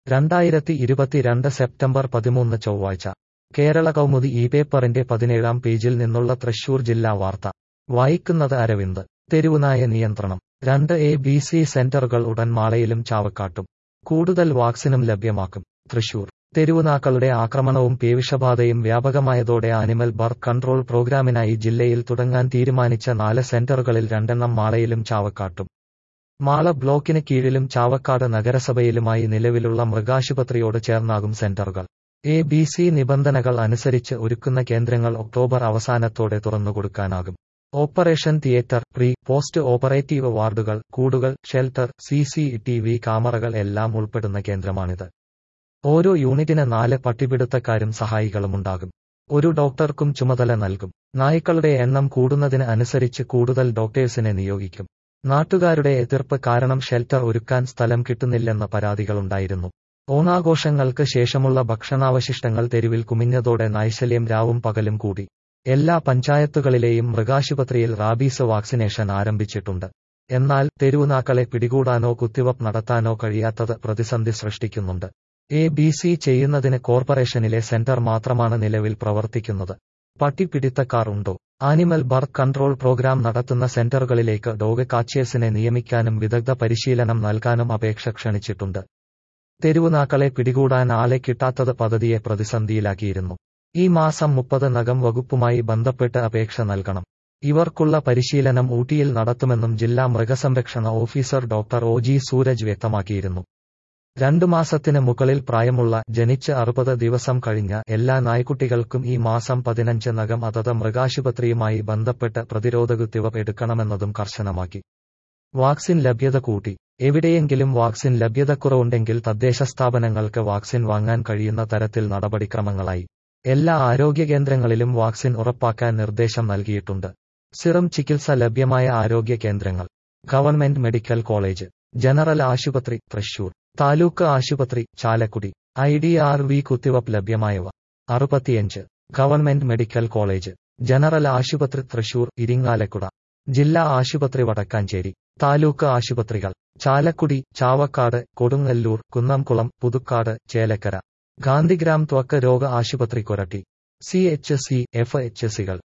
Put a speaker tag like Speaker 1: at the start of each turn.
Speaker 1: രണ്ടായിരത്തി ഇരുപത്തിരണ്ട് സെപ്റ്റംബർ പതിമൂന്ന് ചൊവ്വാഴ്ച കേരള കൗമുദി ഈ പേപ്പറിന്റെ പതിനേഴാം പേജിൽ നിന്നുള്ള തൃശൂർ ജില്ലാ വാർത്ത വായിക്കുന്നത് അരവിന്ദ് തെരുവുനായ നിയന്ത്രണം രണ്ട് എ ബി സി സെന്ററുകൾ ഉടൻ മാളയിലും ചാവക്കാട്ടും കൂടുതൽ വാക്സിനും ലഭ്യമാക്കും തൃശൂർ തെരുവുനാക്കളുടെ ആക്രമണവും പേവിഷബാധയും വ്യാപകമായതോടെ ആനിമൽ ബർത്ത് കൺട്രോൾ പ്രോഗ്രാമിനായി ജില്ലയിൽ തുടങ്ങാൻ തീരുമാനിച്ച നാല് സെന്ററുകളിൽ രണ്ടെണ്ണം മാളയിലും ചാവക്കാട്ടും മാള ബ്ലോക്കിന് കീഴിലും ചാവക്കാട് നഗരസഭയിലുമായി നിലവിലുള്ള മൃഗാശുപത്രിയോട് ചേർന്നാകും സെന്ററുകൾ എ ബി സി നിബന്ധനകൾ അനുസരിച്ച് ഒരുക്കുന്ന കേന്ദ്രങ്ങൾ ഒക്ടോബർ അവസാനത്തോടെ തുറന്നുകൊടുക്കാനാകും operation theatre pre post operative വാർഡുകൾ കൂടുകൾ shelter C C T V ക്യാമറകൾ എല്ലാം ഉൾപ്പെടുന്ന കേന്ദ്രമാണിത് ഓരോ യൂണിറ്റിന് നാല് പട്ടിപിടുത്തക്കാരും സഹായികളുമുണ്ടാകും ഒരു ഡോക്ടർക്കും ചുമതല നൽകും നായ്ക്കളുടെ എണ്ണം കൂടുന്നതിന് അനുസരിച്ച് കൂടുതൽ ഡോക്ടേഴ്സിനെ നിയോഗിക്കും നാട്ടുകാരുടെ എതിർപ്പ് കാരണം ഷെൽട്ടർ ഒരുക്കാൻ സ്ഥലം കിട്ടുന്നില്ലെന്ന പരാതികളുണ്ടായിരുന്നു ഓണാഘോഷങ്ങൾക്ക് ശേഷമുള്ള ഭക്ഷണാവശിഷ്ടങ്ങൾ തെരുവിൽ കുമിഞ്ഞതോടെ നൈശല്യം രാവും പകലും കൂടി എല്ലാ പഞ്ചായത്തുകളിലെയും മൃഗാശുപത്രിയിൽ റാബീസ് വാക്സിനേഷൻ ആരംഭിച്ചിട്ടുണ്ട് എന്നാൽ തെരുവുനാക്കളെ പിടികൂടാനോ കുത്തിവപ്പ് നടത്താനോ കഴിയാത്തത് പ്രതിസന്ധി സൃഷ്ടിക്കുന്നുണ്ട് എ ബി സി ചെയ്യുന്നതിന് കോർപ്പറേഷനിലെ സെന്റർ മാത്രമാണ് നിലവിൽ പ്രവർത്തിക്കുന്നത് പട്ടിപിടിത്തക്കാർ ഉണ്ടോ ആനിമൽ ബർത്ത് കൺട്രോൾ പ്രോഗ്രാം നടത്തുന്ന സെന്ററുകളിലേക്ക് ഡോഗ് കാച്ചേഴ്സിനെ നിയമിക്കാനും വിദഗ്ധ പരിശീലനം നൽകാനും അപേക്ഷ ക്ഷണിച്ചിട്ടുണ്ട് തെരുവുനാക്കളെ പിടികൂടാൻ ആളെ കിട്ടാത്തത് പദ്ധതിയെ പ്രതിസന്ധിയിലാക്കിയിരുന്നു ഈ മാസം മുപ്പത് നകം വകുപ്പുമായി ബന്ധപ്പെട്ട് അപേക്ഷ നൽകണം ഇവർക്കുള്ള പരിശീലനം ഊട്ടിയിൽ നടത്തുമെന്നും ജില്ലാ മൃഗസംരക്ഷണ officer doctor O G Sooraj വ്യക്തമാക്കിയിരുന്നു രണ്ടു മാസത്തിന് മുകളിൽ പ്രായമുള്ള ജനിച്ച് അറുപത് ദിവസം കഴിഞ്ഞ എല്ലാ നായ്ക്കുട്ടികൾക്കും ഈ മാസം പതിനഞ്ച് നകം അതത് മൃഗാശുപത്രിയുമായി ബന്ധപ്പെട്ട് പ്രതിരോധ കുത്തിവപ്പ് എടുക്കണമെന്നതും കർശനമാക്കി വാക്സിൻ ലഭ്യത കൂട്ടി എവിടെയെങ്കിലും വാക്സിൻ ലഭ്യതക്കുറവുണ്ടെങ്കിൽ തദ്ദേശ സ്ഥാപനങ്ങൾക്ക് വാക്സിൻ വാങ്ങാൻ കഴിയുന്ന തരത്തിൽ നടപടിക്രമങ്ങളായി എല്ലാ ആരോഗ്യ കേന്ദ്രങ്ങളിലും വാക്സിൻ ഉറപ്പാക്കാൻ നിർദ്ദേശം നൽകിയിട്ടുണ്ട് സിറം ചികിത്സ ലഭ്യമായ ആരോഗ്യ കേന്ദ്രങ്ങൾ ഗവൺമെന്റ് മെഡിക്കൽ കോളേജ് ജനറൽ ആശുപത്രി തൃശൂർ താലൂക്ക് ആശുപത്രി Chalakudy I D R V കുത്തിവപ്പ് ലഭ്യമായവ അറുപത്തിയഞ്ച് ഗവൺമെന്റ് മെഡിക്കൽ കോളേജ് ജനറൽ ആശുപത്രി തൃശൂർ ഇരിങ്ങാലക്കുട ജില്ലാ ആശുപത്രി വടക്കാഞ്ചേരി താലൂക്ക് ആശുപത്രികൾ ചാലക്കുടി ചാവക്കാട് കൊടുങ്ങല്ലൂർ കുന്നംകുളം പുതുക്കാട് ചേലക്കര ഗാന്ധിഗ്രാം ത്വക്ക് രോഗ ആശുപത്രി Koratty C H C F H സികൾ